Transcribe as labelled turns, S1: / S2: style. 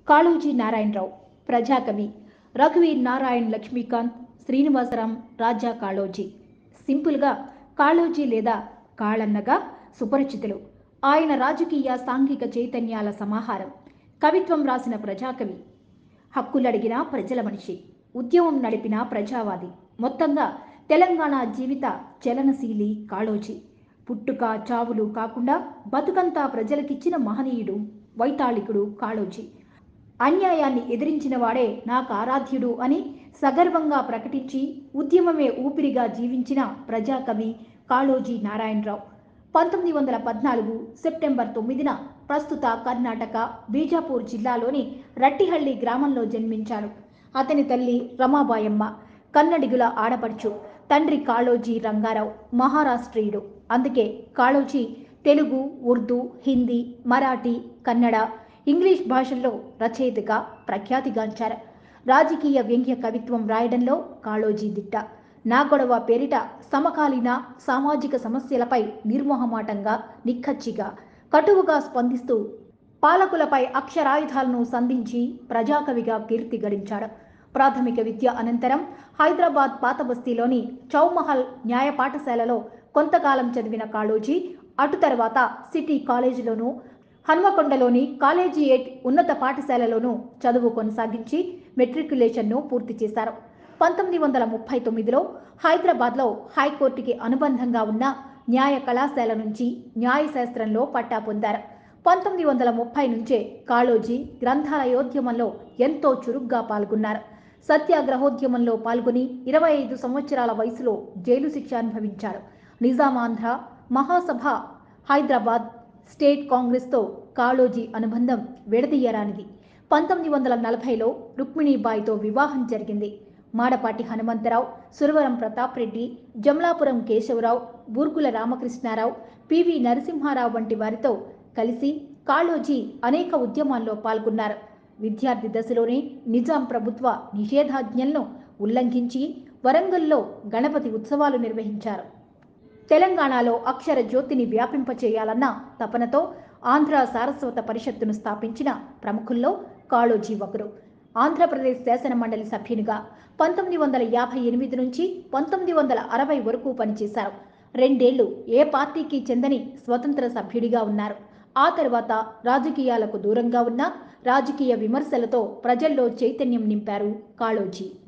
S1: కాళోజీ నారాయణరావు ప్రజాకవి రఘువీర్ నారాయణ్ లక్ష్మీకాంత్ శ్రీనివాసరాం రాజా కాళోజీ సింపుల్గా కాళోజీ లేదా కాళన్నగా సుపరిచితులు ఆయన రాజకీయ సాంఘిక చైతన్యాల సమాహారం కవిత్వం రాసిన ప్రజాకవి హక్కులడిగిన ప్రజల మనిషి ఉద్యమం నడిపిన ప్రజావాది మొత్తంగా తెలంగాణ జీవిత చలనశీలి కాళోజీ పుట్టుక చావులు కాకుండా బతుకంతా ప్రజలకిచ్చిన మహనీయుడు వైతాళికుడు కాళోజీ అన్యాయాన్ని ఎదిరించిన వాడే నాకు ఆరాధ్యుడు అని సగర్వంగా ప్రకటించి ఉద్యమమే ఊపిరిగా జీవించిన ప్రజాకవి కాళోజీ నారాయణరావు పంతొమ్మిది వందల పద్నాలుగు సెప్టెంబర్ తొమ్మిదిన ప్రస్తుత కర్ణాటక బీజాపూర్ జిల్లాలోని రట్టిహಳ್ಳಿ గ్రామంలో జన్మించాడు అతని తల్లి రమాబాయమ్మ కన్నడిగుల ఆడపడుచు తండ్రి కాళోజీ రంగారావు మహారాష్ట్రీయుడు అందుకే కాళోజీ తెలుగు ఉర్దూ హిందీ మరాఠీ కన్నడ ఇంగ్లీష్ భాషల్లో రచయితగా ప్రఖ్యాతిగాంచారు రాజకీయ వ్యంగ్య కవిత్వం రాయడంలో కాళోజీ దిట్ట నా గొడవ పేరిట సమకాలీన సామాజిక సమస్యలపై నిర్మోహమాటంగా నిక్కచ్చిగా కటువుగా స్పందిస్తూ పాలకులపై అక్షరాయుధాలను సంధించి ప్రజాకవిగా కీర్తి గడించాడు ప్రాథమిక విద్య అనంతరం హైదరాబాద్ పాత బస్తీలోని చౌమహల్ న్యాయ పాఠశాలలో కొంతకాలం చదివిన కాళోజీ అటు తర్వాత సిటీ కాలేజీలోనూ హన్మకొండలోని కాలేజియేట్ ఉన్నత పాఠశాలలోనూ చదువు కొనసాగించి మెట్రికులేషన్ను పూర్తి చేశారు పంతొమ్మిది వందల ముప్పై తొమ్మిదిలో హైదరాబాద్లో హైకోర్టుకి అనుబంధంగా ఉన్న న్యాయ కళాశాల నుంచి న్యాయశాస్త్రంలో పట్టా పొందారు పంతొమ్మిది వందల ముప్పై నుంచే కాళోజీ గ్రంథాలయోద్యమంలో ఎంతో చురుగ్గా పాల్గొన్నారు సత్యాగ్రహోద్యమంలో పాల్గొని ఇరవై ఐదు సంవత్సరాల వయసులో జైలు శిక్ష అనుభవించారు నిజామాంధ్ర మహాసభ హైదరాబాద్ స్టేట్ కాంగ్రెస్తో కాళోజీ అనుబంధం విడదీయరానిది పంతొమ్మిది వందల నలభైలో రుక్మిణీబాయితో వివాహం జరిగింది మాడపాటి హనుమంతరావు సురవరం ప్రతాప్ రెడ్డి జమలాపురం కేశవరావు బూర్గుల రామకృష్ణారావు పివి నరసింహారావు వంటి వారితో కలిసి కాళోజీ అనేక ఉద్యమాల్లో పాల్గొన్నారు విద్యార్థి దశలోనే నిజాం ప్రభుత్వ నిషేధాజ్ఞలను ఉల్లంఘించి వరంగల్లో గణపతి ఉత్సవాలు నిర్వహించారు తెలంగాణలో అక్షర జ్యోతిని వ్యాపింపచేయాలన్న తపనతో ఆంధ్ర సారస్వత పరిషత్తును స్థాపించిన ప్రముఖుల్లో కాళోజీ ఒకరు ఆంధ్రప్రదేశ్ శాసన మండలి సభ్యునిగా పంతొమ్మిది వందల యాభై ఎనిమిది నుంచి పంతొమ్మిది వందల అరవై వరకు పనిచేశారు రెండేళ్లు ఏ పార్టీకి చెందని స్వతంత్ర సభ్యుడిగా ఉన్నారు ఆ తర్వాత రాజకీయాలకు దూరంగా ఉన్న రాజకీయ విమర్శలతో ప్రజల్లో చైతన్యం నింపారు కాళోజీ